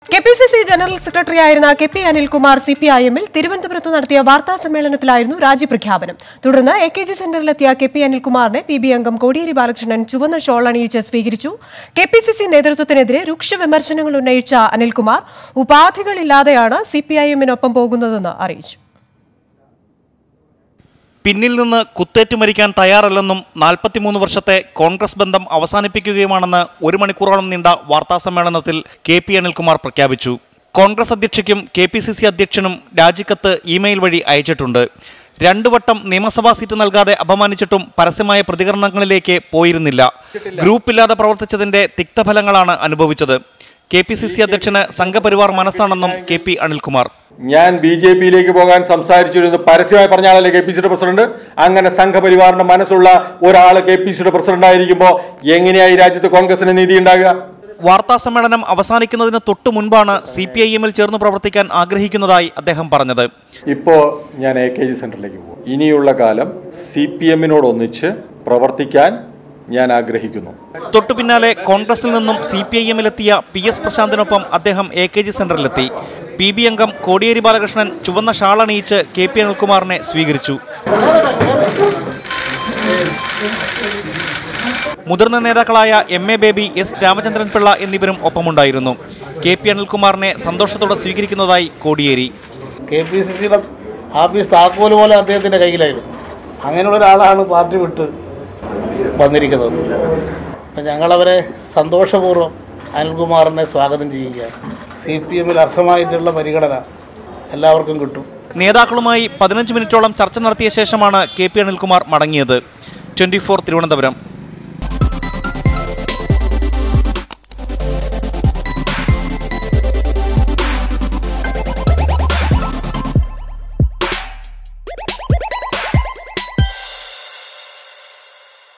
K P C C general secretary ആയിരുന്ന K P Anilkumar C P I എമ്മിൽ തിരുവനന്തപുരത്ത് നടത്തിയ വാർത്താ സമ്മേളനത്തിലായിരുന്നു രാജ്യപ്രഖ്യാപനം തുടർന്ന് എ കെ ജി സെന്ററിലെത്തിയ കെ പി അനിൽകുമാറിനെ പി ബി അംഗം കോടിയേരി ബാലകൃഷ്ണൻ ചുവന്ന ഷോൾ അണിയിച്ച് സ്വീകരിച്ചു കെ പി സി സി നേതൃത്വത്തിനെതിരെ രൂക്ഷ വിമർശനങ്ങൾ ഉന്നയിച്ച അനിൽകുമാർ ഉപാധികളില്ലാതെയാണ് സി പി ഐ എമ്മിനൊപ്പം പോകുന്നതെന്ന് അറിയിച്ചു പിന്നിൽ നിന്ന് കുത്തേറ്റ് മരിക്കാൻ തയ്യാറല്ലെന്നും നാൽപ്പത്തിമൂന്ന് വർഷത്തെ കോൺഗ്രസ് ബന്ധം അവസാനിപ്പിക്കുകയുമാണെന്ന് ഒരു മണിക്കൂറോളം നീണ്ട വാർത്താസമ്മേളനത്തിൽ കെ പി അനിൽകുമാർ പ്രഖ്യാപിച്ചു കോൺഗ്രസ് അധ്യക്ഷയ്ക്കും കെ പി സി സി അധ്യക്ഷനും രാജിക്കത്ത് ഇമെയിൽ വഴി അയച്ചിട്ടുണ്ട് രണ്ടു വട്ടം നിയമസഭാ സീറ്റ് നൽകാതെ അപമാനിച്ചിട്ടും പരസ്യമായ പ്രതികരണങ്ങളിലേക്ക് പോയിരുന്നില്ല ഗ്രൂപ്പില്ലാതെ പ്രവർത്തിച്ചതിന്റെ തിക്തഫലങ്ങളാണ് അനുഭവിച്ചത് കെ പി സി സി അധ്യക്ഷന് സംഘപരിവാർ മനസ്സാണെന്നും കെ പി അനിൽകുമാർ ഞാൻ ബി ജെ പിയിലേക്ക് പോകാൻ സംസാരിച്ചിരുന്നു പരസ്യമായി പറഞ്ഞ ആളല്ലേ കെ പി സിയുടെ പ്രസിഡന്റ് അങ്ങനെ സംഘപരിവാറിന്റെ മനസ്സുള്ള ഒരാൾ കെ പി സിയുടെ പ്രസിഡന്റ് ആയിരിക്കുമ്പോൾ എങ്ങനെയായി രാജ്യത്ത് കോൺഗ്രസിന് നീതി ഉണ്ടാകുക വാർത്താ സമ്മേളനം അവസാനിക്കുന്നതിന് തൊട്ടു മുൻപാണ് സി പി ഐ എമ്മിൽ ചേർന്ന് പ്രവർത്തിക്കാൻ ആഗ്രഹിക്കുന്നതായി അദ്ദേഹം പറഞ്ഞത് ഇപ്പോൾ ഞാൻ എ കെ ജി സെന്ററിലേക്ക് പോകും ഇനിയുള്ള കാലം സി പി എമ്മിനോടൊന്നിച്ച് പ്രവർത്തിക്കാൻ ഞാൻ ആഗ്രഹിക്കുന്നു തൊട്ടു പിന്നാലെ കോൺഗ്രസിൽ നിന്നും സി പി ഐ എമ്മിലെത്തിയ പി എസ് പ്രശാന്തിനൊപ്പം അദ്ദേഹം എ കെ ജി സെന്ററിലെത്തി പി ബി അംഗം കോടിയേരി ബാലകൃഷ്ണൻ ചുവന്ന ഷാൾ അണിയിച്ച് കെ പി അനിൽകുമാറിനെ സ്വീകരിച്ചു മുതിർന്ന നേതാക്കളായ M A Baby S Ramachandran Pillai എന്നിവരും ഒപ്പമുണ്ടായിരുന്നു കെ പി അനിൽകുമാറിനെ സന്തോഷത്തോടെ സ്വീകരിക്കുന്നതായി കോടിയേരി കെ പി സി സിയുടെ ആഫീസ് താക്കോല് പോലെ അദ്ദേഹത്തിൻ്റെ കയ്യിലായിരുന്നു അങ്ങനെയുള്ള ഒരാളാണ് പാർട്ടി വിട്ട് വന്നിരിക്കുന്നത് അപ്പം ഞങ്ങളവരെ സന്തോഷപൂർവ്വം അനിൽകുമാറിനെ സ്വാഗതം ചെയ്യുകയാണ് സി പി എമ്മിൽ അർഹമായിട്ടുള്ള പരിഗണന എല്ലാവർക്കും കിട്ടും നേതാക്കളുമായി പതിനഞ്ച് മിനിറ്റോളം ചർച്ച നടത്തിയ ശേഷമാണ് കെ പി അനിൽകുമാർ മടങ്ങിയത് ട്വന്റി തിരുവനന്തപുരം